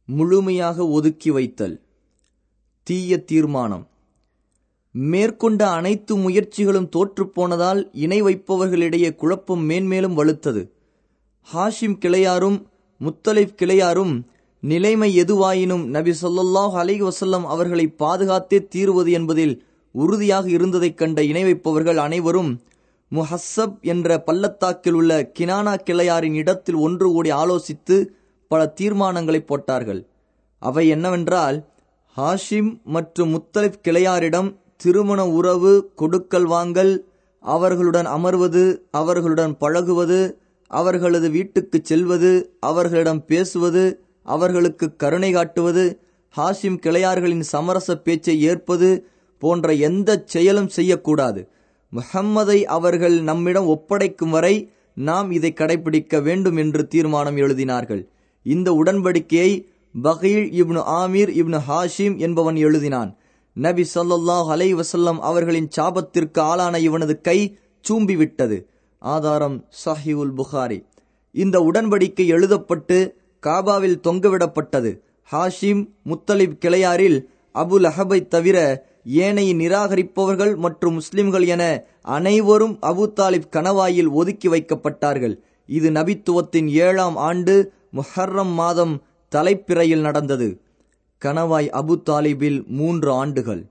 முழுமையாக ஒதுக்கி வைத்தல் தீய தீர்மானம் மேற்கொண்ட அனைத்து முயற்சிகளும் தோற்றுப்போனதால் இணை வைப்பவர்களிடையே குழப்பம் மேன்மேலும் வலுத்தது ஹாஷிம் கிளையாரும் முத்தலிப் கிளையாரும் நிலைமை எதுவாயினும் நபி சொல்லாஹ் அலி வசல்லம் அவர்களை பாதுகாத்தே தீருவது என்பதில் உறுதியாக இருந்ததைக் கண்ட இணை வைப்பவர்கள் அனைவரும் முஹஸ்ஸப் என்ற பள்ளத்தாக்கில் உள்ள கினானா கிளையாரின் இடத்தில் ஒன்று கூடி ஆலோசித்து பல தீர்மானங்களை போட்டார்கள் அவை என்னவென்றால் ஹாஷிம் மற்றும் முத்தலிப் கிளையாரிடம் திருமண உறவு கொடுக்கல் வாங்கல் அவர்களுடன் அமர்வது அவர்களுடன் பழகுவது அவர்களது வீட்டுக்கு செல்வது அவர்களிடம் பேசுவது அவர்களுக்கு கருணை காட்டுவது ஹாஷிம் கிளையார்களின் சமரச பேச்சை ஏற்பது போன்ற எந்த செயலும் செய்யக்கூடாது முஹம்மதை அவர்கள் நம்மிடம் ஒப்படைக்கும் வரை நாம் இதை கடைபிடிக்க வேண்டும் என்று தீர்மானம் எழுதினார்கள் இந்த உடன்படிக்கையை பகீல் இப்னு ஆமீர் இப்னு ஹாஷிம் என்பவன் எழுதினான் நபி சொல்லாஹ் அலை வசல்லம் அவர்களின் சாபத்திற்கு ஆளான இவனது கை சூம்பிவிட்டது ஆதாரம் சஹிவுல் புகாரி இந்த உடன்படிக்கை எழுதப்பட்டு காபாவில் தொங்கவிடப்பட்டது ஹாஷிம் முத்தலிப் கிளையாரில் அபுல் அஹபை தவிர ஏனைய நிராகரிப்பவர்கள் மற்றும் முஸ்லிம்கள் என அனைவரும் அபு தாலிப் கணவாயில் ஒதுக்கி வைக்கப்பட்டார்கள் இது நபித்துவத்தின் ஏழாம் ஆண்டு முஹர்ரம் மாதம் தலைப்பிறையில் நடந்தது கணவாய் அபு தாலிபில் மூன்று ஆண்டுகள்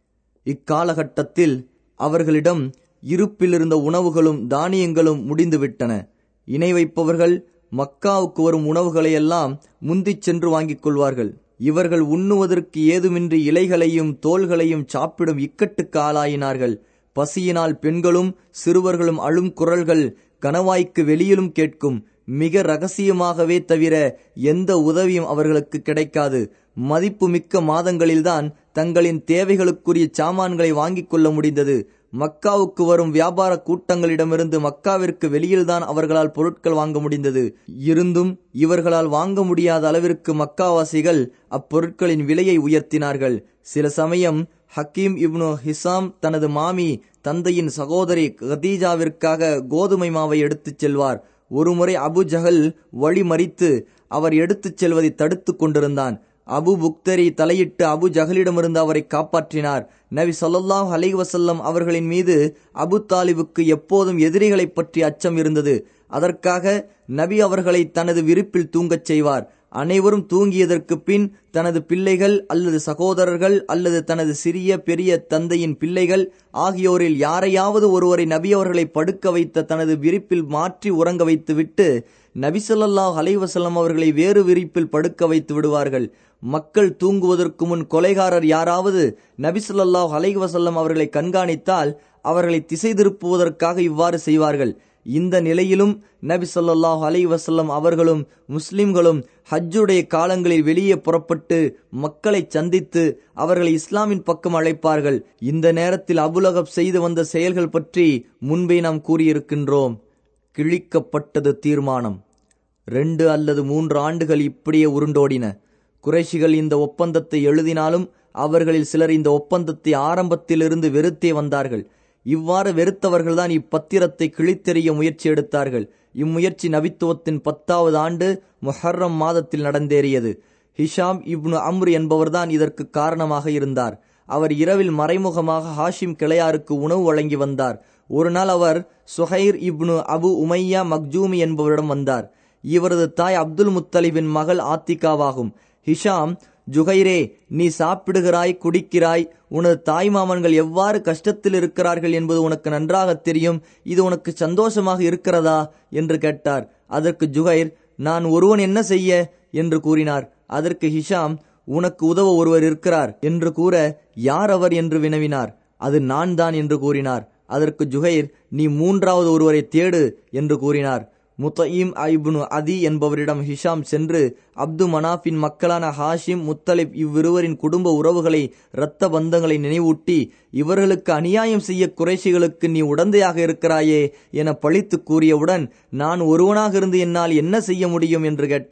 இக்காலகட்டத்தில் அவர்களிடம் இருப்பில் இருந்த உணவுகளும் தானியங்களும் முடிந்துவிட்டன இணை வைப்பவர்கள் மக்காவுக்கு வரும் உணவுகளையெல்லாம் முந்திச் சென்று வாங்கிக் கொள்வார்கள் இவர்கள் உண்ணுவதற்கு ஏதுமின்றி இலைகளையும் தோள்களையும் சாப்பிடும் இக்கட்டுக்கு ஆளாயினார்கள் பசியினால் பெண்களும் சிறுவர்களும் அழும் குரல்கள் கணவாய்க்கு வெளியிலும் கேட்கும் மிக ரகசியமாகவே தவிர எந்த உதவியும் அவர்களுக்கு கிடைக்காது மதிப்பு மிக்க மாதங்களில்தான் தங்களின் தேவைகளுக்குரிய சாமான்களை வாங்கிக் கொள்ள முடிந்தது மக்காவுக்கு வரும் வியாபார கூட்டங்களிடமிருந்து மக்காவிற்கு வெளியில்தான் அவர்களால் பொருட்கள் வாங்க முடிந்தது இருந்தும் இவர்களால் வாங்க முடியாத அளவிற்கு மக்காவாசிகள் அப்பொருட்களின் விலையை உயர்த்தினார்கள் சில சமயம் ஹக்கீம் இப்னு ஹிசாம் தனது மாமி தந்தையின் சகோதரி கதீஜாவிற்காக கோதுமை மாவை எடுத்துச் செல்வார் ஒருமுறை அபு ஜஹல் வழி மறித்து அவர் எடுத்துச் செல்வதை தடுத்து கொண்டிருந்தான் அபு புக்தரி தலையிட்டு அபு ஜஹலிடமிருந்து அவரை காப்பாற்றினார் நபி சொல்லாஹ் அலை வசல்லம் அவர்களின் மீது அபு தாலிபுக்கு எப்போதும் எதிரிகளை பற்றி அச்சம் இருந்தது அதற்காக நபி அவர்களை தனது விருப்பில் தூங்கச் செய்வார் அனைவரும் தூங்கியதற்கு பின் தனது பிள்ளைகள் அல்லது சகோதரர்கள் அல்லது தனது சிறிய பெரிய தந்தையின் பிள்ளைகள் ஆகியோரில் யாரையாவது ஒருவரை நபி அவர்களை படுக்க வைத்த தனது விரிப்பில் மாற்றி உறங்க வைத்துவிட்டு நபிசல்லாஹ் அலைவசல்லம் அவர்களை வேறு விரிப்பில் படுக்க வைத்து விடுவார்கள் மக்கள் தூங்குவதற்கு முன் கொலைகாரர் யாராவது நபிசுல்லாஹ் அலைவசல்லம் அவர்களை கண்காணித்தால் அவர்களை திசை திருப்புவதற்காக இவ்வாறு செய்வார்கள் இந்த நிலையிலும் நபி சொல்லாஹ் அலை வசல்லம் அவர்களும் முஸ்லிம்களும் ஹஜ்ஜுடைய காலங்களில் வெளியே புறப்பட்டு மக்களை சந்தித்து அவர்களை இஸ்லாமின் பக்கம் அழைப்பார்கள் இந்த நேரத்தில் அபுலகப் செய்து வந்த செயல்கள் பற்றி முன்பே நாம் கூறியிருக்கின்றோம் கிழிக்கப்பட்டது தீர்மானம் ரெண்டு அல்லது மூன்று ஆண்டுகள் இப்படியே உருண்டோடின குறைஷிகள் இந்த ஒப்பந்தத்தை எழுதினாலும் அவர்களில் சிலர் இந்த ஒப்பந்தத்தை ஆரம்பத்திலிருந்து வெறுத்தே வந்தார்கள் இவ்வாறு வெறுத்தவர்கள்தான் இப்பத்திரத்தை கிழித்தெறிய முயற்சி எடுத்தார்கள் இம்முயற்சி நபித்துவத்தின் பத்தாவது ஆண்டு முஹர்ரம் மாதத்தில் நடந்தேறியது ஹிஷாம் இப்னு அம்ரு என்பவர்தான் இதற்கு காரணமாக இருந்தார் அவர் இரவில் மறைமுகமாக ஹாஷிம் கிளையாருக்கு உணவு வழங்கி வந்தார் ஒரு நாள் அவர் சுஹைர் இப்னு அபு உமையா மக்ஜூமி என்பவரிடம் வந்தார் இவரது தாய் அப்துல் முத்தலிபின் மகள் ஆத்திகாவாகும் ஹிஷாம் ஜுகைரே நீ சாப்பிடுகிறாய் குடிக்கிறாய் உனது தாய்மாமன்கள் எவ்வாறு கஷ்டத்தில் இருக்கிறார்கள் என்பது உனக்கு நன்றாக தெரியும் இது உனக்கு சந்தோஷமாக இருக்கிறதா என்று கேட்டார் அதற்கு ஜுகைர் நான் ஒருவன் என்ன செய்ய என்று கூறினார் அதற்கு ஹிஷாம் உனக்கு உதவ ஒருவர் இருக்கிறார் என்று கூற யார் அவர் என்று வினவினார் அது நான் தான் என்று கூறினார் அதற்கு ஜுகைர் நீ மூன்றாவது ஒருவரை தேடு என்று கூறினார் முத்தயீம் ஐப்னு அதி என்பவரிடம் ஹிஷாம் சென்று அப்து மனாஃபின் மக்களான ஹாஷிம் முத்தலிப் இவ்விருவரின் குடும்ப உறவுகளை இரத்த பந்தங்களை நினைவூட்டி இவர்களுக்கு அநியாயம் செய்ய குறைஷிகளுக்கு நீ உடந்தையாக இருக்கிறாயே என பழித்து கூறியவுடன் நான் ஒருவனாக இருந்து என்னால் என்ன செய்ய முடியும் என்று கேட்டார்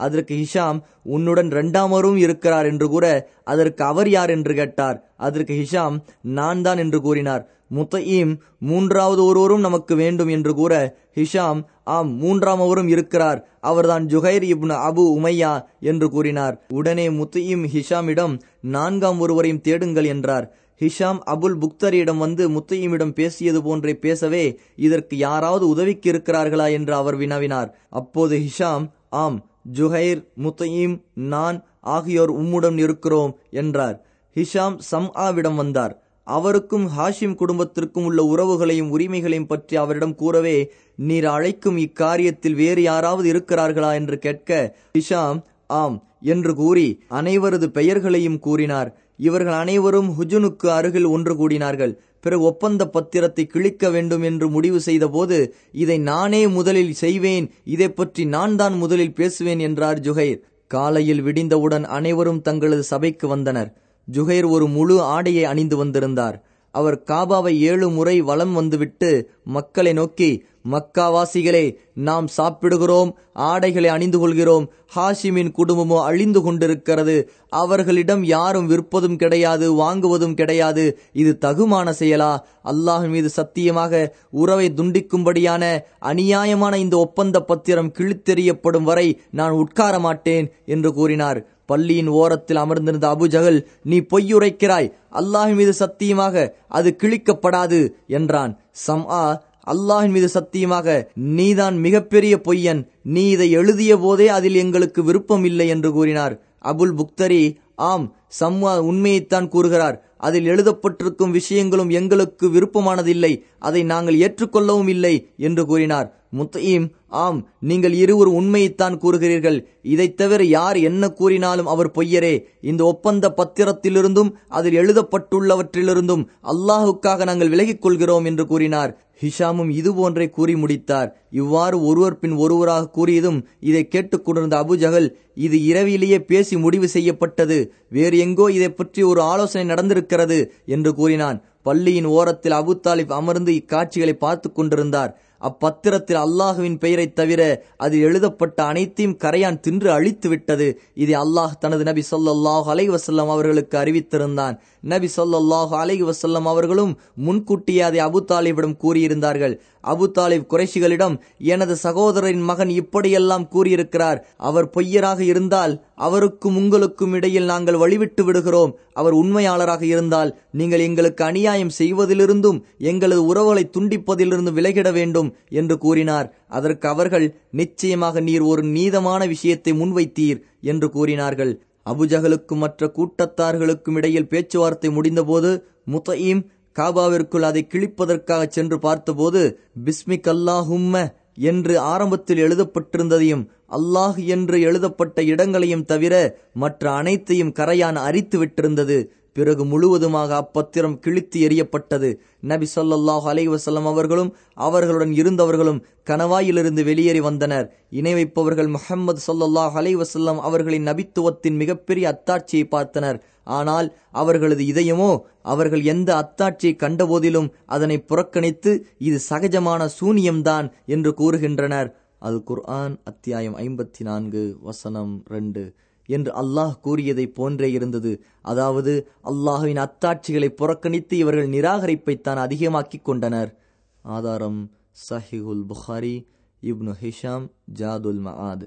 அதற்கு ஹிஷாம் உன்னுடன் இரண்டாமரும் இருக்கிறார் என்று கூற அதற்கு அவர் யார் என்று கேட்டார் அதற்கு ஹிஷாம் நான் தான் என்று கூறினார் முத்தையீம் மூன்றாவது ஒருவரும் நமக்கு வேண்டும் என்று கூற ஹிஷாம் ஆம் மூன்றாமவரும் இருக்கிறார் அவர்தான் ஜுஹைர் இப்னு அபு உமையா என்று கூறினார் உடனே முத்தையீம் ஹிஷாமிடம் நான்காம் ஒருவரையும் தேடுங்கள் என்றார் ஹிஷாம் அபுல் புக்தரியிடம் வந்து முத்தையீமிடம் பேசியது போன்றே பேசவே இதற்கு யாராவது உதவிக்கு இருக்கிறார்களா என்று அவர் வினவினார் அப்போது ஹிஷாம் ஆம் ஜுஹைர் முத்தையீம் நான் ஆகியோர் உம்முடன் இருக்கிறோம் என்றார் ஹிஷாம் சம்ஆவிடம் வந்தார் அவருக்கும் ஹாஷிம் குடும்பத்திற்கும் உள்ள உறவுகளையும் உரிமைகளையும் பற்றி அவரிடம் கூறவே நீர் அழைக்கும் இக்காரியத்தில் வேறு யாராவது இருக்கிறார்களா என்று கேட்க ஹிஷாம் ஆம் என்று கூறி அனைவரது பெயர்களையும் கூறினார் இவர்கள் அனைவரும் ஹுஜுனுக்கு அருகில் ஒன்று கூடினார்கள் பிறகு ஒப்பந்த பத்திரத்தை கிழிக்க வேண்டும் என்று முடிவு செய்தபோது இதை நானே முதலில் செய்வேன் இதை பற்றி நான் தான் முதலில் பேசுவேன் என்றார் ஜுகைர் காலையில் விடிந்தவுடன் அனைவரும் தங்களது சபைக்கு வந்தனர் ஜுகைர் ஒரு முழு ஆடையை அணிந்து வந்திருந்தார் அவர் காபாவை ஏழு முறை வலம் வந்துவிட்டு மக்களை நோக்கி மக்காவாசிகளே நாம் சாப்பிடுகிறோம் ஆடைகளை அணிந்து கொள்கிறோம் ஹாஷிமின் குடும்பமோ அழிந்து கொண்டிருக்கிறது அவர்களிடம் யாரும் விற்பதும் கிடையாது வாங்குவதும் கிடையாது இது தகுமான செயலா அல்லாஹ் மீது சத்தியமாக உறவை துண்டிக்கும்படியான அநியாயமான இந்த ஒப்பந்த பத்திரம் கிழித்தெறியப்படும் வரை நான் உட்கார மாட்டேன் என்று கூறினார் பள்ளியின் ஓரத்தில் அமர்ந்திருந்த அபுஜகல் நீ பொய்யுரைக்கிறாய் அல்லாஹின் மீது சத்தியமாக அது கிழிக்கப்படாது என்றான் சம்ஆ அல்லாஹின் மீது சத்தியமாக நீதான் மிகப்பெரிய பொய்யன் நீ இதை எழுதிய போதே அதில் எங்களுக்கு விருப்பம் இல்லை என்று கூறினார் அபுல் புக்தரி ஆம் சம்வா உண்மையைத்தான் கூறுகிறார் அதில் எழுதப்பட்டிருக்கும் விஷயங்களும் எங்களுக்கு விருப்பமானதில்லை அதை நாங்கள் ஏற்றுக்கொள்ளவும் இல்லை என்று கூறினார் முத்தையீம் ஆம் நீங்கள் இருவர் உண்மையைத்தான் கூறுகிறீர்கள் இதைத் தவிர யார் என்ன கூறினாலும் அவர் பொய்யரே இந்த ஒப்பந்த பத்திரத்திலிருந்தும் அதில் எழுதப்பட்டுள்ளவற்றிலிருந்தும் அல்லாஹுக்காக நாங்கள் விலகிக் கொள்கிறோம் என்று கூறினார் ஹிஷாமும் இது போன்றே கூறி முடித்தார் இவ்வாறு ஒருவர் பின் ஒருவராக கூறியதும் இதை கேட்டுக் கொண்டிருந்த அபுஜகல் இது இரவிலேயே பேசி முடிவு செய்யப்பட்டது வேறு எங்கோ இதை பற்றி ஒரு ஆலோசனை நடந்திருக்கிறது என்று கூறினான் பள்ளியின் ஓரத்தில் அபு தாலிப் அமர்ந்து இக்காட்சிகளை பார்த்து கொண்டிருந்தார் அப்பத்திரத்தில் அல்லாஹுவின் பெயரைத் தவிர அதில் எழுதப்பட்ட அனைத்தையும் கரையான் தின்று அழித்து விட்டது இதை அல்லாஹ் தனது நபி சொல்லாஹு அலை வசல்லம் அவர்களுக்கு அறிவித்திருந்தான் நபி சொல்லாஹு அலை வசல்லம் அவர்களும் முன்கூட்டியே அதை அபு தாலிபிடம் கூறியிருந்தார்கள் அபு தாலிப் குறைஷிகளிடம் எனது சகோதரரின் மகன் இப்படியெல்லாம் கூறியிருக்கிறார் அவர் பொய்யராக இருந்தால் அவருக்கும் உங்களுக்கும் இடையில் நாங்கள் வழிவிட்டு விடுகிறோம் அவர் உண்மையாளராக இருந்தால் நீங்கள் எங்களுக்கு அநியாயம் செய்வதிலிருந்தும் எங்களது உறவுகளை துண்டிப்பதிலிருந்து விலகிட வேண்டும் என்று கூறினார் அதற்கு அவர்கள் நிச்சயமாக நீர் ஒரு நீதமான விஷயத்தை முன்வைத்தீர் என்று கூறினார்கள் அபுஜகலுக்கும் மற்ற கூட்டத்தார்களுக்கும் இடையில் பேச்சுவார்த்தை முடிந்தபோது முத்தையீம் காபாவிற்குள் அதை கிழிப்பதற்காக சென்று பார்த்தபோது பிஸ்மிக் அல்லாஹும்ம என்று ஆரம்பத்தில் எழுதப்பட்டிருந்ததையும் அல்லாஹ் என்று எழுதப்பட்ட இடங்களையும் தவிர மற்ற அனைத்தையும் கரையான் அரித்து விட்டிருந்தது பிறகு முழுவதுமாக அப்பத்திரம் கிழித்து எறியப்பட்டது நபி சொல்லாஹு அலை வசல்லம் அவர்களும் அவர்களுடன் இருந்தவர்களும் கணவாயிலிருந்து வெளியேறி வந்தனர் இணை வைப்பவர்கள் முகமது சொல்லாஹ் அலை வசல்லம் அவர்களின் நபித்துவத்தின் மிகப்பெரிய அத்தாட்சியை பார்த்தனர் ஆனால் அவர்களது இதயமோ அவர்கள் எந்த அத்தாட்சியை கண்டபோதிலும் அதனை புறக்கணித்து இது சகஜமான சூனியம்தான் என்று கூறுகின்றனர் அல் குர்ஆன் அத்தியாயம் ஐம்பத்தி நான்கு வசனம் ரெண்டு என்று அல்லாஹ் கூறியதை போன்றே இருந்தது அதாவது அல்லாஹுவின் அத்தாட்சிகளை புறக்கணித்து இவர்கள் நிராகரிப்பைத்தான் அதிகமாக்கிக் கொண்டனர் ஆதாரம் சஹிகுல் புகாரி இப்னு ஹிஷாம் ஜாதுல் மஆத்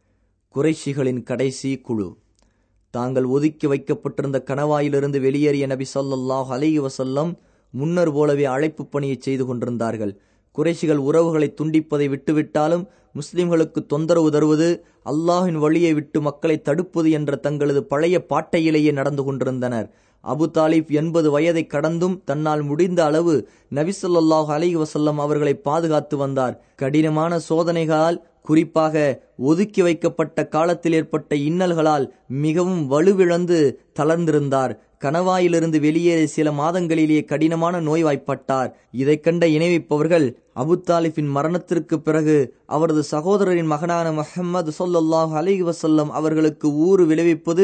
குறைஷிகளின் கடைசி குழு தாங்கள் ஒதுக்கி வைக்கப்பட்டிருந்த கணவாயிலிருந்து வெளியேறிய நபி சொல்லாஹ் அலைஹி வசல்லம் முன்னர் போலவே அழைப்பு பணியை செய்து கொண்டிருந்தார்கள் குறைஷிகள் உறவுகளை துண்டிப்பதை விட்டுவிட்டாலும் முஸ்லிம்களுக்கு தொந்தரவு தருவது அல்லாஹின் வழியை விட்டு மக்களை தடுப்பது என்ற தங்களது பழைய பாட்டையிலேயே நடந்து கொண்டிருந்தனர் அபு தாலிப் எண்பது வயதை கடந்தும் தன்னால் முடிந்த அளவு நபிசல்லாஹு அலி வசல்லம் அவர்களை பாதுகாத்து வந்தார் கடினமான சோதனைகளால் குறிப்பாக ஒதுக்கி வைக்கப்பட்ட காலத்தில் ஏற்பட்ட இன்னல்களால் மிகவும் வலுவிழந்து தளர்ந்திருந்தார் கணவாயிலிருந்து வெளியேறி சில மாதங்களிலேயே கடினமான நோய்வாய்ப்பட்டார் இதை கண்ட இணைவிப்பவர்கள் அபு தாலிஃபின் மரணத்திற்கு பிறகு அவரது சகோதரரின் மகனான முஹம்மது சொல்லாஹ் அலி வசல்லம் அவர்களுக்கு ஊறு விளைவிப்பது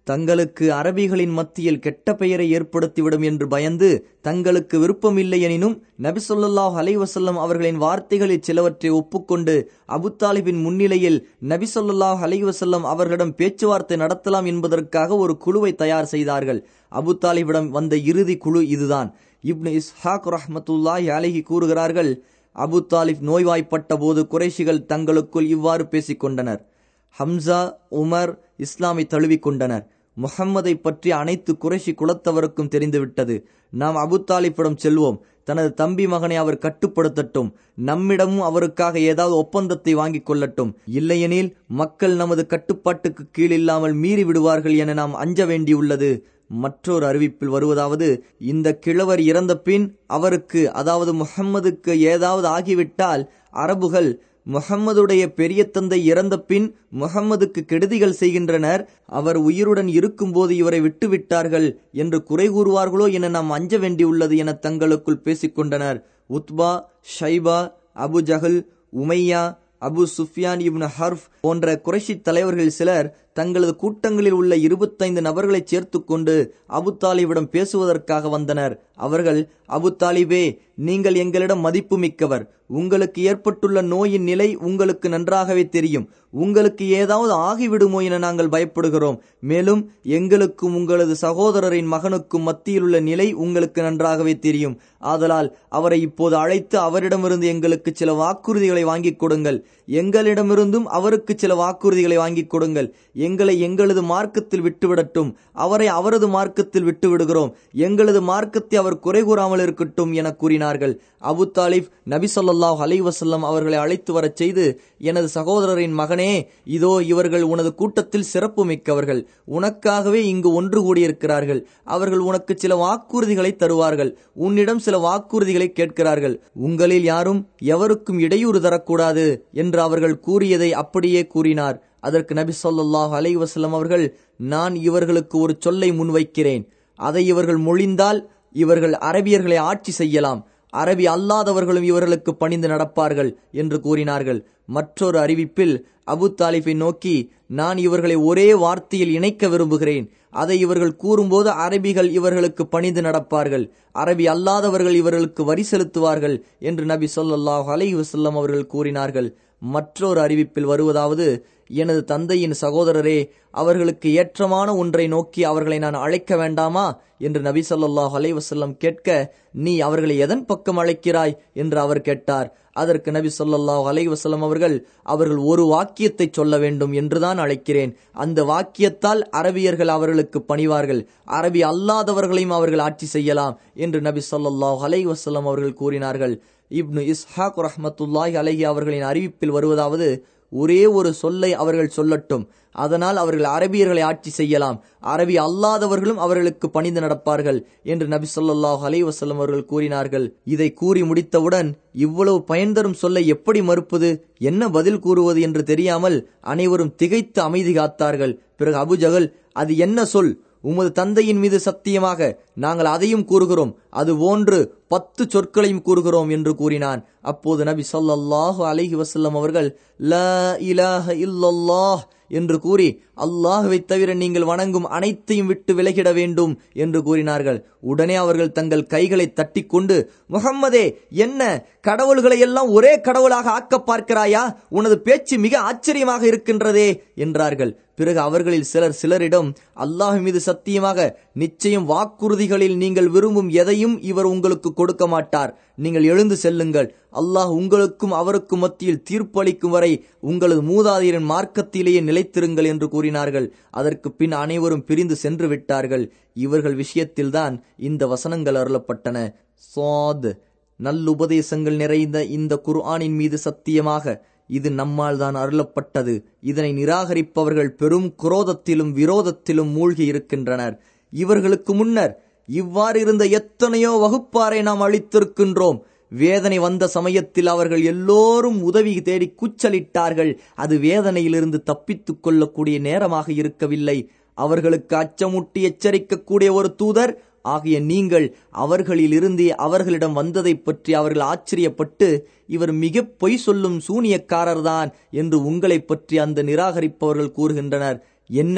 தங்களுக்கு அரபிகளின் மத்தியில் கெட்ட பெயரை ஏற்படுத்திவிடும் என்று பயந்து தங்களுக்கு விருப்பமில்லை எனினும் நபிசொல்லாஹ் அலைவசல்லம் அவர்களின் வார்த்தைகளில் சிலவற்றை ஒப்புக்கொண்டு அபுத்தாலிபின் முன்னிலையில் நபிசொல்லாஹ் அலைவசல்லம் அவர்களிடம் பேச்சுவார்த்தை நடத்தலாம் என்பதற்காக ஒரு குழுவை தயார் செய்தார்கள் அபுத்தாலிபிடம் வந்த இறுதி குழு இதுதான் இப்னு இஸ்ஹாக் ரஹமத்துல்லாஹி அலஹி கூறுகிறார்கள் அபு தாலிப் நோய்வாய்ப்பட்ட போது குறைஷிகள் தங்களுக்குள் இவ்வாறு பேசிக் கொண்டனர் ஹம்சா உமர் இஸ்லாமை தழுவிக்கொண்டனர் முகம்மதை பற்றி அனைத்து குறைஷி குலத்தவருக்கும் தெரிந்துவிட்டது நாம் அபு தாலிப்பிடம் செல்வோம் தனது தம்பி மகனை அவர் கட்டுப்படுத்தட்டும் நம்மிடமும் அவருக்காக ஏதாவது ஒப்பந்தத்தை வாங்கிக் கொள்ளட்டும் இல்லையெனில் மக்கள் நமது கட்டுப்பாட்டுக்கு கீழ் இல்லாமல் மீறி விடுவார்கள் என நாம் அஞ்ச வேண்டியுள்ளது மற்றொரு அறிவிப்பில் வருவதாவது இந்த கிழவர் இறந்த பின் அவருக்கு அதாவது முகம்மதுக்கு ஏதாவது ஆகிவிட்டால் அரபுகள் முகம்மதுடைய பெரிய தந்தை இறந்த பின் முகம்மதுக்கு கெடுதிகள் செய்கின்றனர் அவர் உயிருடன் இருக்கும்போது இவரை விட்டுவிட்டார்கள் என்று குறை கூறுவார்களோ என நாம் அஞ்ச வேண்டியுள்ளது என தங்களுக்குள் பேசிக்கொண்டனர் உத்பா ஷைபா அபு ஜஹல் உமையா அபு சுஃபியான் இப்னு ஹர்ஃப் போன்ற குறைஷி தலைவர்கள் சிலர் தங்களது கூட்டங்களில் உள்ள இருபத்தைந்து நபர்களை சேர்த்து கொண்டு அபு தாலிபிடம் பேசுவதற்காக வந்தனர் அவர்கள் அபு தாலிபே நீங்கள் எங்களிடம் மதிப்பு மிக்கவர் உங்களுக்கு ஏற்பட்டுள்ள நோயின் நிலை உங்களுக்கு நன்றாகவே தெரியும் உங்களுக்கு ஏதாவது ஆகிவிடுமோ என நாங்கள் பயப்படுகிறோம் மேலும் எங்களுக்கும் உங்களது சகோதரரின் மகனுக்கும் மத்தியில் உள்ள நிலை உங்களுக்கு நன்றாகவே தெரியும் ஆதலால் அவரை இப்போது அழைத்து அவரிடமிருந்து எங்களுக்கு சில வாக்குறுதிகளை வாங்கிக் கொடுங்கள் எங்களிடமிருந்தும் அவருக்கு சில வாக்குறுதிகளை வாங்கிக் கொடுங்கள் எங்களை எங்களது மார்க்கத்தில் விட்டுவிடட்டும் அவரை அவரது மார்க்கத்தில் விட்டுவிடுகிறோம் எங்களது மார்க்கத்தை அவர் குறை கூறாமல் இருக்கட்டும் என கூறினார்கள் அபு தாலிப் நபி சொல்லாஹ் அலை வசல்லம் அவர்களை அழைத்து வரச் செய்து எனது சகோதரரின் மகனே இதோ இவர்கள் உனது கூட்டத்தில் சிறப்பு மிக்கவர்கள் உனக்காகவே இங்கு ஒன்று கூடியிருக்கிறார்கள் அவர்கள் உனக்கு சில வாக்குறுதிகளை தருவார்கள் உன்னிடம் சில வாக்குறுதிகளை கேட்கிறார்கள் உங்களில் யாரும் எவருக்கும் இடையூறு தரக்கூடாது என்று அவர்கள் கூறியதை அப்படியே கூறினார் அதற்கு நபி சொல்லாஹ் அலை வசல்லம் அவர்கள் நான் இவர்களுக்கு ஒரு சொல்லை முன்வைக்கிறேன் அதை இவர்கள் மொழிந்தால் இவர்கள் அரபியர்களை ஆட்சி செய்யலாம் அரபி அல்லாதவர்களும் இவர்களுக்கு பணிந்து நடப்பார்கள் என்று கூறினார்கள் மற்றொரு அறிவிப்பில் அபு தாலிஃபை நோக்கி நான் இவர்களை ஒரே வார்த்தையில் இணைக்க விரும்புகிறேன் அதை இவர்கள் கூறும்போது அரபிகள் இவர்களுக்கு பணிந்து நடப்பார்கள் அரபி அல்லாதவர்கள் இவர்களுக்கு வரி செலுத்துவார்கள் என்று நபி சொல்லாஹ் அலை வசல்லம் அவர்கள் கூறினார்கள் மற்றொரு அறிவிப்பில் வருவதாவது எனது தந்தையின் சகோதரரே அவர்களுக்கு ஏற்றமான ஒன்றை நோக்கி அவர்களை நான் அழைக்க வேண்டாமா என்று நபி சொல்லாஹ் அலைவசல்லம் கேட்க நீ அவர்களை எதன் பக்கம் அழைக்கிறாய் என்று அவர் கேட்டார் அதற்கு நபி சொல்லாஹ் அலைவசல்லம் அவர்கள் அவர்கள் ஒரு வாக்கியத்தை சொல்ல வேண்டும் என்றுதான் அழைக்கிறேன் அந்த வாக்கியத்தால் அரபியர்கள் அவர்களுக்கு பணிவார்கள் அரபி அல்லாதவர்களையும் அவர்கள் ஆட்சி செய்யலாம் என்று நபி சொல்லாஹ் அலைவசல்லம் அவர்கள் கூறினார்கள் இப்னு இஸ்ஹாக் ரஹமத்துல்லாஹி அலஹி அவர்களின் அறிவிப்பில் வருவதாவது ஒரே ஒரு சொல்லை அவர்கள் சொல்லட்டும் அதனால் அவர்கள் அரபியர்களை ஆட்சி செய்யலாம் அரபி அல்லாதவர்களும் அவர்களுக்கு பணிந்து நடப்பார்கள் என்று நபி சொல்லாஹ் அலை வசல்லம் அவர்கள் கூறினார்கள் இதை கூறி முடித்தவுடன் இவ்வளவு பயன் தரும் சொல்லை எப்படி மறுப்பது என்ன பதில் கூறுவது என்று தெரியாமல் அனைவரும் திகைத்து அமைதி காத்தார்கள் பிறகு அபுஜகல் அது என்ன சொல் உமது தந்தையின் மீது சத்தியமாக நாங்கள் அதையும் கூறுகிறோம் அது போன்று பத்து சொற்களையும் கூறுகிறோம் என்று கூறினான் அப்போது நபி சொல்லாஹு அலஹி வசல்லம் அவர்கள் ல இலாஹ இல்லல்லாஹ் என்று கூறி அல்லாஹுவை தவிர நீங்கள் வணங்கும் அனைத்தையும் விட்டு விலகிட வேண்டும் என்று கூறினார்கள் உடனே அவர்கள் தங்கள் கைகளை தட்டி கொண்டு முகம்மதே என்ன கடவுள்களை எல்லாம் ஒரே கடவுளாக ஆக்க பார்க்கிறாயா உனது பேச்சு மிக ஆச்சரியமாக இருக்கின்றதே என்றார்கள் பிறகு அவர்களில் சிலர் சிலரிடம் அல்லாஹ் மீது சத்தியமாக நிச்சயம் வாக்குறுதிகளில் நீங்கள் விரும்பும் எதையும் இவர் உங்களுக்கு கொடுக்க மாட்டார் நீங்கள் எழுந்து செல்லுங்கள் அல்லாஹ் உங்களுக்கும் அவருக்கும் மத்தியில் தீர்ப்பளிக்கும் வரை உங்களது மூதாதையரின் மார்க்கத்திலேயே நிலைத்திருங்கள் என்று கூறினார்கள் அதற்கு பின் அனைவரும் பிரிந்து சென்று விட்டார்கள் இவர்கள் விஷயத்தில்தான் இந்த வசனங்கள் அருளப்பட்டன சாத் நல்லுபதேசங்கள் நிறைந்த இந்த குர்ஆனின் மீது சத்தியமாக இது நம்மால் தான் அருளப்பட்டது இதனை நிராகரிப்பவர்கள் பெரும் குரோதத்திலும் விரோதத்திலும் மூழ்கி இருக்கின்றனர் இவர்களுக்கு முன்னர் இவ்வாறு இருந்த எத்தனையோ வகுப்பாரை நாம் அளித்திருக்கின்றோம் வேதனை வந்த சமயத்தில் அவர்கள் எல்லோரும் உதவி தேடி கூச்சலிட்டார்கள் அது வேதனையிலிருந்து தப்பித்துக் கொள்ளக்கூடிய நேரமாக இருக்கவில்லை அவர்களுக்கு அச்சமூட்டி எச்சரிக்கக்கூடிய ஒரு தூதர் ஆகிய நீங்கள் அவர்களிலிருந்தே அவர்களிடம் வந்ததை பற்றி அவர்கள் ஆச்சரியப்பட்டு இவர் மிக பொய் சொல்லும் சூனியக்காரர்தான் என்று உங்களை பற்றி அந்த நிராகரிப்பவர்கள் கூறுகின்றனர் என்ன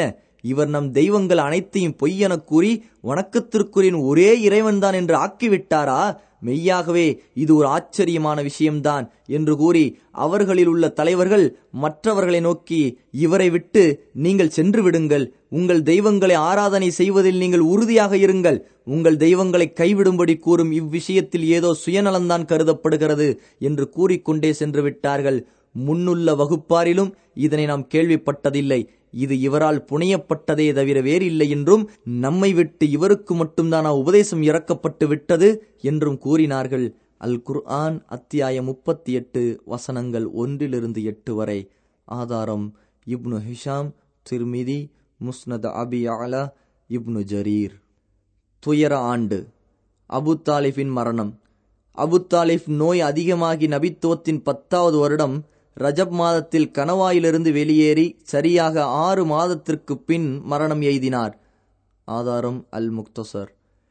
இவர் நம் தெய்வங்கள் அனைத்தையும் பொய்யெனக் கூறி வணக்கத்திற்குரிய ஒரே இறைவன்தான் என்று ஆக்கிவிட்டாரா மெய்யாகவே இது ஒரு ஆச்சரியமான விஷயம்தான் என்று கூறி அவர்களில் உள்ள தலைவர்கள் மற்றவர்களை நோக்கி இவரை விட்டு நீங்கள் சென்று விடுங்கள் உங்கள் தெய்வங்களை ஆராதனை செய்வதில் நீங்கள் உறுதியாக இருங்கள் உங்கள் தெய்வங்களை கைவிடும்படி கூறும் இவ்விஷயத்தில் ஏதோ சுயநலம்தான் கருதப்படுகிறது என்று கூறிக்கொண்டே சென்று விட்டார்கள் முன்னுள்ள வகுப்பாரிலும் இதனை நாம் கேள்விப்பட்டதில்லை இது இவரால் புனையப்பட்டதே தவிர வேறில்லை என்றும் நம்மை விட்டு இவருக்கு மட்டும்தான் உபதேசம் இறக்கப்பட்டு விட்டது என்றும் கூறினார்கள் அல் குர்ஆன் அத்தியாயம் முப்பத்தி எட்டு வசனங்கள் ஒன்றிலிருந்து எட்டு வரை ஆதாரம் இப்னு ஹிஷாம் திருமிதி முஸ்னத் அபி அலா இப்னு ஜரீர் துயர ஆண்டு அபு தாலிஃபின் மரணம் அபு தாலிஃப் நோய் அதிகமாகி நபித்துவத்தின் பத்தாவது வருடம் ரஜப் மாதத்தில் கணவாயிலிருந்து வெளியேறி சரியாக ஆறு மாதத்திற்கு பின் மரணம் எய்தினார் ஆதாரம் அல் முக்தசர்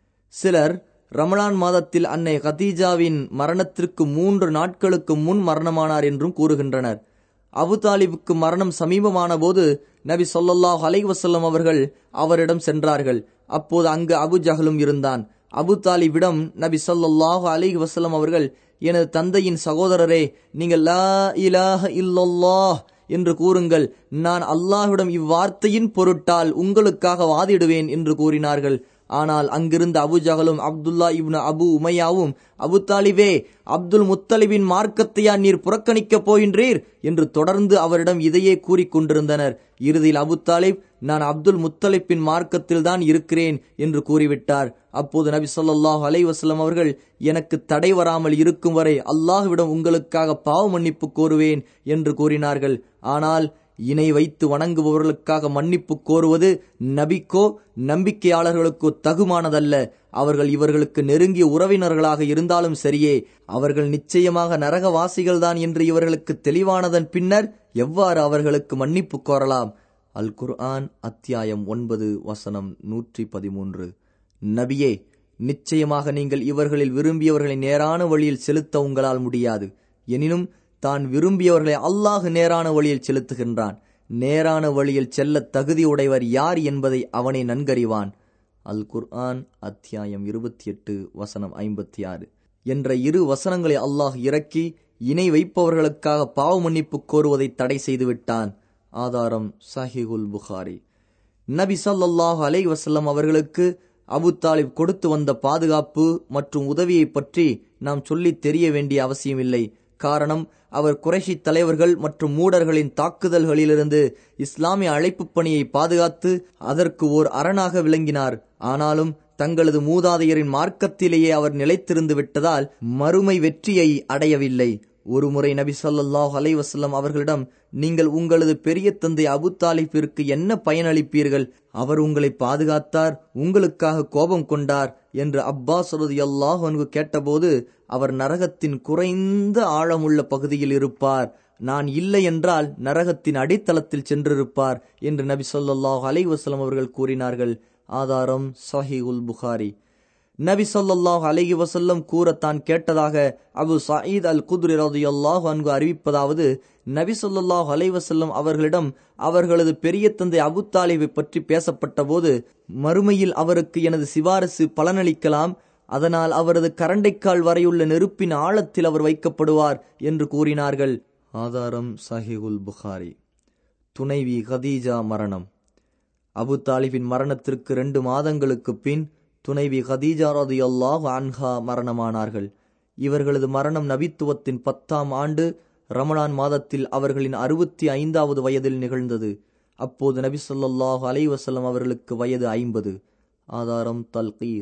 சிலர் ரமலான் மாதத்தில் அன்னை கதீஜாவின் மரணத்திற்கு மூன்று நாட்களுக்கு முன் மரணமானார் என்றும் கூறுகின்றனர் அபு தாலிபுக்கு மரணம் சமீபமான போது நபி சொல்லாஹ் அலை வசல்லம் அவர்கள் அவரிடம் சென்றார்கள் அப்போது அங்கு அபு ஜஹலும் இருந்தான் அபு தாலிபிடம் நபி சொல்லாஹு அலி வசல்லம் அவர்கள் எனது தந்தையின் சகோதரரே நீங்கள் லா இலாஹ இல்லல்லாஹ் என்று கூறுங்கள் நான் அல்லாஹ்விடம் இவ்வார்த்தையின் பொருட்டால் உங்களுக்காக வாதிடுவேன் என்று கூறினார்கள் ஆனால் அங்கிருந்த அபு ஜகலும் அப்துல்லா இப்னு அபு உமையாவும் அபு தாலிபே அப்துல் முத்தலிபின் மார்க்கத்தையா நீர் புறக்கணிக்கப் போகின்றீர் என்று தொடர்ந்து அவரிடம் இதையே கூறிக்கொண்டிருந்தனர் இறுதியில் அபு தாலிப் நான் அப்துல் முத்தலிப்பின் மார்க்கத்தில் தான் இருக்கிறேன் என்று கூறிவிட்டார் அப்போது நபி சொல்லாஹ் அலை வசலம் அவர்கள் எனக்கு தடை வராமல் இருக்கும் வரை அல்லாஹ்விடம் உங்களுக்காக பாவ மன்னிப்பு கோருவேன் என்று கூறினார்கள் ஆனால் இணை வைத்து வணங்குபவர்களுக்காக மன்னிப்பு கோருவது நபிக்கோ நம்பிக்கையாளர்களுக்கோ தகுமானதல்ல அவர்கள் இவர்களுக்கு நெருங்கிய உறவினர்களாக இருந்தாலும் சரியே அவர்கள் நிச்சயமாக நரகவாசிகள்தான் என்று இவர்களுக்கு தெளிவானதன் பின்னர் எவ்வாறு அவர்களுக்கு மன்னிப்பு கோரலாம் அல் குர்ஆன் அத்தியாயம் ஒன்பது வசனம் நூற்றி பதிமூன்று நபியே நிச்சயமாக நீங்கள் இவர்களில் விரும்பியவர்களை நேரான வழியில் செலுத்த உங்களால் முடியாது எனினும் தான் விரும்பியவர்களை அல்லாஹ் நேரான வழியில் செலுத்துகின்றான் நேரான வழியில் செல்ல தகுதி உடையவர் யார் என்பதை அவனை நன்கறிவான் அல் குர்ஆன் அத்தியாயம் இருபத்தி எட்டு வசனம் ஐம்பத்தி ஆறு என்ற இரு வசனங்களை அல்லாஹ் இறக்கி இணை வைப்பவர்களுக்காக பாவ மன்னிப்பு கோருவதை தடை செய்துவிட்டான் ஆதாரம் சஹிகுல் புகாரி நபி சல்லாஹ் அலை வசல்லம் அவர்களுக்கு அபு தாலிப் கொடுத்து வந்த பாதுகாப்பு மற்றும் உதவியை பற்றி நாம் சொல்லித் தெரிய வேண்டிய அவசியமில்லை காரணம் அவர் குறைஷி தலைவர்கள் மற்றும் மூடர்களின் தாக்குதல்களிலிருந்து இஸ்லாமிய அழைப்பு பணியை பாதுகாத்து அதற்கு ஓர் அரணாக விளங்கினார் ஆனாலும் தங்களது மூதாதையரின் மார்க்கத்திலேயே அவர் நிலைத்திருந்து விட்டதால் மறுமை வெற்றியை அடையவில்லை ஒருமுறை நபி சொல்லாஹ் அலைவசல்லம் அவர்களிடம் நீங்கள் உங்களது பெரிய தந்தை அபு தாலிபிற்கு என்ன பயனளிப்பீர்கள் அவர் உங்களை பாதுகாத்தார் உங்களுக்காக கோபம் கொண்டார் என்று அப்பாஸ் அல்லாஹ் அன்கு கேட்டபோது அவர் நரகத்தின் குறைந்த ஆழமுள்ள பகுதியில் இருப்பார் நான் இல்லை என்றால் நரகத்தின் அடித்தளத்தில் சென்றிருப்பார் என்று நபி சொல்லாஹ் அலைவசலம் அவர்கள் கூறினார்கள் ஆதாரம் சஹி உல் புகாரி நபி சொல்லாஹ் அலஹி வசல்லம் கூற தான் கேட்டதாக அபு சயீத் அல் குத்ரி ரதியல்லாஹ் அன்கு அறிவிப்பதாவது நபி சொல்லாஹ் அலைவசல்லம் அவர்களிடம் அவர்களது பெரிய தந்தை அபு தாலிபை பற்றி பேசப்பட்ட போது மறுமையில் அவருக்கு எனது சிபாரசு பலனளிக்கலாம் அதனால் அவரது கரண்டைக்கால் வரையுள்ள நெருப்பின் ஆழத்தில் அவர் வைக்கப்படுவார் என்று கூறினார்கள் ஆதாரம் சஹிகுல் புகாரி துணைவி கதீஜா மரணம் அபு தாலிபின் மரணத்திற்கு ரெண்டு மாதங்களுக்கு பின் துணைவி ஹதீஜா ரதி அல்லாஹ் அன்ஹா மரணமானார்கள் இவர்களது மரணம் நபித்துவத்தின் பத்தாம் ஆண்டு ரமலான் மாதத்தில் அவர்களின் அறுபத்தி ஐந்தாவது வயதில் நிகழ்ந்தது அப்போது நபி சொல்லாஹு அலை வசல்லம் அவர்களுக்கு வயது ஐம்பது ஆதாரம் தல்கீ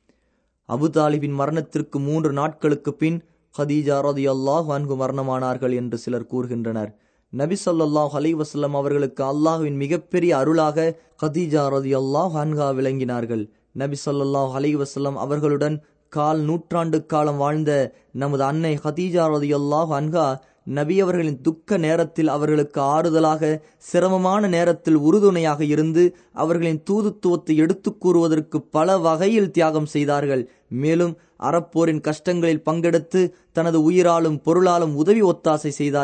அபு தாலிபின் மரணத்திற்கு மூன்று நாட்களுக்கு பின் ஹதீஜா ரதி அல்லாஹ் அன்கு மரணமானார்கள் என்று சிலர் கூறுகின்றனர் நபி சொல்லாஹ் அலை வசல்லம் அவர்களுக்கு அல்லாஹுவின் மிகப்பெரிய அருளாக ஹதீஜா ரதி அல்லாஹ் அன்ஹா விளங்கினார்கள் நபி சொல்லாஹ் அலி வசல்லம் அவர்களுடன் கால் நூற்றாண்டு காலம் வாழ்ந்த நமது அன்னை ஹதீஜா ரதியல்லாஹ் அன்ஹா நபி அவர்களின் துக்க நேரத்தில் அவர்களுக்கு ஆறுதலாக சிரமமான நேரத்தில் உறுதுணையாக இருந்து அவர்களின் தூதுத்துவத்தை எடுத்துக் கூறுவதற்கு பல வகையில் தியாகம் செய்தார்கள் மேலும் அறப்போரின் கஷ்டங்களில் பங்கெடுத்து தனது உயிராலும் பொருளாலும் உதவி ஒத்தாசை செய்தார்கள்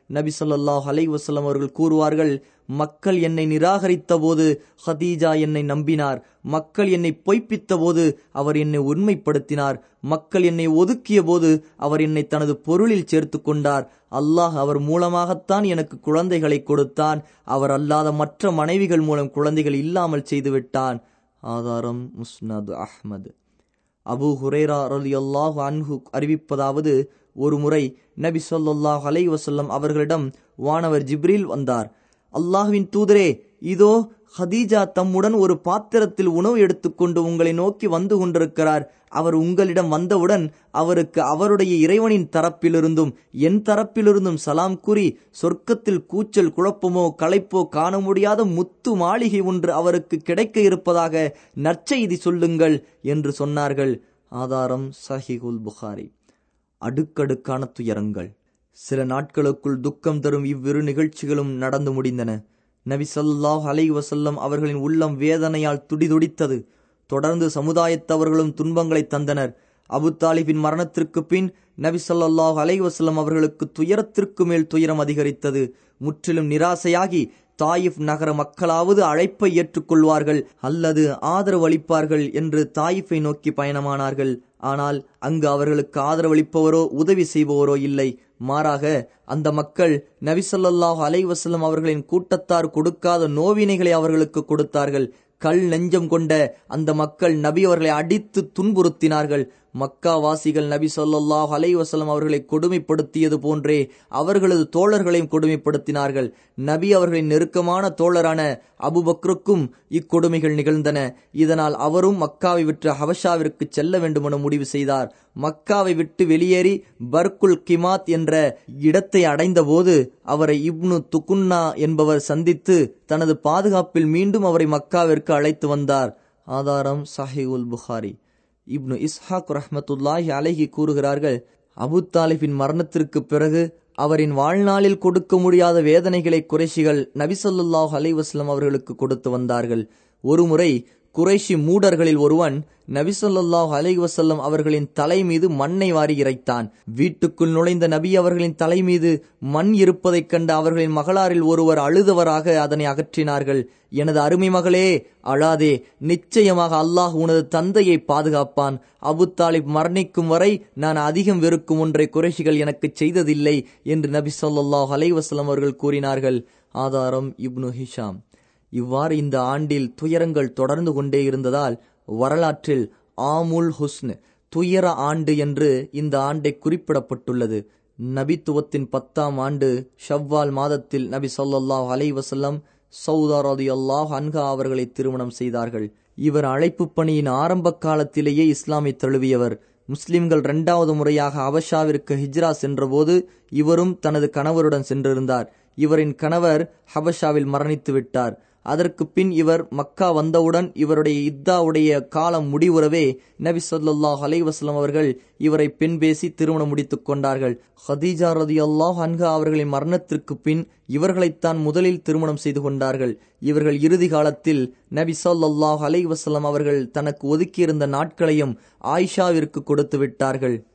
நபி ஸல்லல்லாஹு அலைஹி வஸல்லம் அவர்கள் கூறுவார்கள் மக்கள் என்னை நிராகரித்த போது ஹதீஜா என்னை நம்பினார் மக்கள் என்னை பொய்ப்பித்த போது அவர் என்னை உண்மைப்படுத்தினார் மக்கள் என்னை ஒதுக்கிய போது அவர் என்னை தனது பொருளில் சேர்த்து கொண்டார் அல்லாஹ் அவர் மூலமாகத்தான் எனக்கு குழந்தைகளை கொடுத்தான் அவர் அல்லாத மற்ற மனைவிகள் மூலம் குழந்தைகள் இல்லாமல் செய்துவிட்டான் ஆதாரம் முஸ்னது அஹ்மது அபு ஹுரேரா ரலியல்லாஹு அன்ஹு அறிவிப்பதாவது ஒரு முறை நபி ஸல்லல்லாஹு அலைஹி வஸல்லம் அவர்களிடம் வானவர் ஜிப்ரீல் வந்தார் அல்லாஹ்வின் தூதரே இதோ ஹதீஜா தம்முடன் ஒரு பாத்திரத்தில் உணவு எடுத்துக்கொண்டு உங்களை நோக்கி வந்து கொண்டிருக்கிறார் அவர் உங்களிடம் வந்தவுடன் அவருக்கு அவருடைய இறைவனின் தரப்பிலிருந்தும் என் தரப்பிலிருந்தும் சலாம் கூறி சொர்க்கத்தில் கூச்சல் குழப்பமோ களைப்போ காண முடியாத முத்து மாளிகை ஒன்று அவருக்கு கிடைக்க இருப்பதாக நற்செய்தி சொல்லுங்கள் என்று சொன்னார்கள் ஆதாரம் சஹிகுல் புகாரி அடுக்கடுக்கான துயரங்கள் சில நாட்களுக்குள் துக்கம் தரும் இவ்விரு நிகழ்ச்சிகளும் நடந்து முடிந்தன நபி ஸல்லல்லாஹு அலைஹி வஸல்லம் அவர்களின் உள்ளம் வேதனையால் துடிதுடித்தது தொடர்ந்து சமுதாயத்தவர்களும் துன்பங்களை தந்தனர் அபு தாலிபின் மரணத்திற்கு பின் நபி ஸல்லல்லாஹு அலைஹி வஸல்லம் அவர்களுக்கு துயரத்திற்கு மேல் துயரம் அதிகரித்தது முற்றிலும் நிராசையாகி தாயிஃப் நகர மக்களாவது அழைப்பை ஏற்றுக்கொள்வார்கள் அல்லது ஆதரவு அளிப்பார்கள் என்று தாயிஃபை நோக்கி பயணமானார்கள் ஆனால் அங்கு அவர்களுக்கு ஆதரவளிப்பவரோ உதவி செய்பவரோ இல்லை மாறாக அந்த மக்கள் நபிசல்லாஹு அலைவசல்லம் அவர்களின் கூட்டத்தார் கொடுக்காத நோவினைகளை அவர்களுக்கு கொடுத்தார்கள் கல் நெஞ்சம் கொண்ட அந்த மக்கள் நபி அவர்களை அடித்து துன்புறுத்தினார்கள் மக்கா வாசிகள் நபி சொல்லாஹ் அலைவசலம் அவர்களை கொடுமைப்படுத்தியது போன்றே அவர்களது தோழர்களையும் கொடுமைப்படுத்தினார்கள் நபி அவர்களின் நெருக்கமான தோழரான அபுபக்ருக்கும் இக்கொடுமைகள் நிகழ்ந்தன இதனால் அவரும் மக்காவை விட்டு ஹபஷாவிற்கு செல்ல வேண்டுமென முடிவு செய்தார் மக்காவை விட்டு வெளியேறி பர்குல் கிமாத் என்ற இடத்தை அடைந்தபோது அவரை இப்னு துகுன்னா என்பவர் சந்தித்து தனது பாதுகாப்பில் மீண்டும் அவரை மக்காவிற்கு அழைத்து வந்தார் ஆதாரம் சஹிவுல் புகாரி இப்னு இஸ்ஹாக் ரஹ்மத்துல்லாஹி அலைஹி கூறுகிறார்கள் அபு தாலிபின் மரணத்திற்கு பிறகு அவரின் வாழ்நாளில் கொடுக்க முடியாத வேதனைகளை குறைஷிகள் நபிசல்லாஹ் அலைவாஸ்லம் அவர்களுக்கு கொடுத்து வந்தார்கள் ஒருமுறை குறைஷி மூடர்களில் ஒருவன் நபிசல்லாஹ் அலை வசல்லம் அவர்களின் தலை மீது மண்ணை வாரி இறைத்தான் வீட்டுக்குள் நுழைந்த நபி அவர்களின் தலை மீது மண் இருப்பதைக் கண்ட அவர்களின் மகளாரில் ஒருவர் அழுதவராக அதனை அகற்றினார்கள் எனது அருமை மகளே அழாதே நிச்சயமாக அல்லாஹ் உனது தந்தையை பாதுகாப்பான் அபு தாலிப் மரணிக்கும் வரை நான் அதிகம் வெறுக்கும் ஒன்றை குறைஷிகள் எனக்கு செய்ததில்லை என்று நபி சொல்லாஹ் அலைவசலம் அவர்கள் கூறினார்கள் ஆதாரம் இப்னு ஹிஷாம் இவ்வாறு இந்த ஆண்டில் துயரங்கள் தொடர்ந்து கொண்டே இருந்ததால் வரலாற்றில் ஆமுல் ஹுஸ்ன் துயர ஆண்டு என்று இந்த ஆண்டை குறிப்பிடப்பட்டுள்ளது நபித்துவத்தின் பத்தாம் ஆண்டு ஷவ்வால் மாதத்தில் நபி சொல்லாஹ் அலை வசல்லம் சவுதாரதி அல்லாஹ் அன்ஹா அவர்களை திருமணம் செய்தார்கள் இவர் அழைப்பு பணியின் ஆரம்ப காலத்திலேயே இஸ்லாமை தழுவியவர் முஸ்லிம்கள் இரண்டாவது முறையாக அபஷாவிற்கு ஹிஜ்ரா சென்றபோது இவரும் தனது கணவருடன் சென்றிருந்தார் இவரின் கணவர் ஹபஷாவில் மரணித்து விட்டார் அதற்கு பின் இவர் மக்கா வந்தவுடன் இவருடைய இத்தாவுடைய காலம் முடிவுறவே நபி சொல்லாஹ் அலைவாஸ்லாம் அவர்கள் இவரை பெண் பேசி திருமணம் முடித்துக் கொண்டார்கள் ஹதீஜா ரதி அல்லாஹ் அன்ஹா அவர்களின் மரணத்திற்கு பின் இவர்களைத்தான் முதலில் திருமணம் செய்து கொண்டார்கள் இவர்கள் இறுதி காலத்தில் நபி சொல்லாஹ் அலைவாஸ்லாம் அவர்கள் தனக்கு ஒதுக்கியிருந்த நாட்களையும் ஆயிஷாவிற்கு கொடுத்து விட்டார்கள்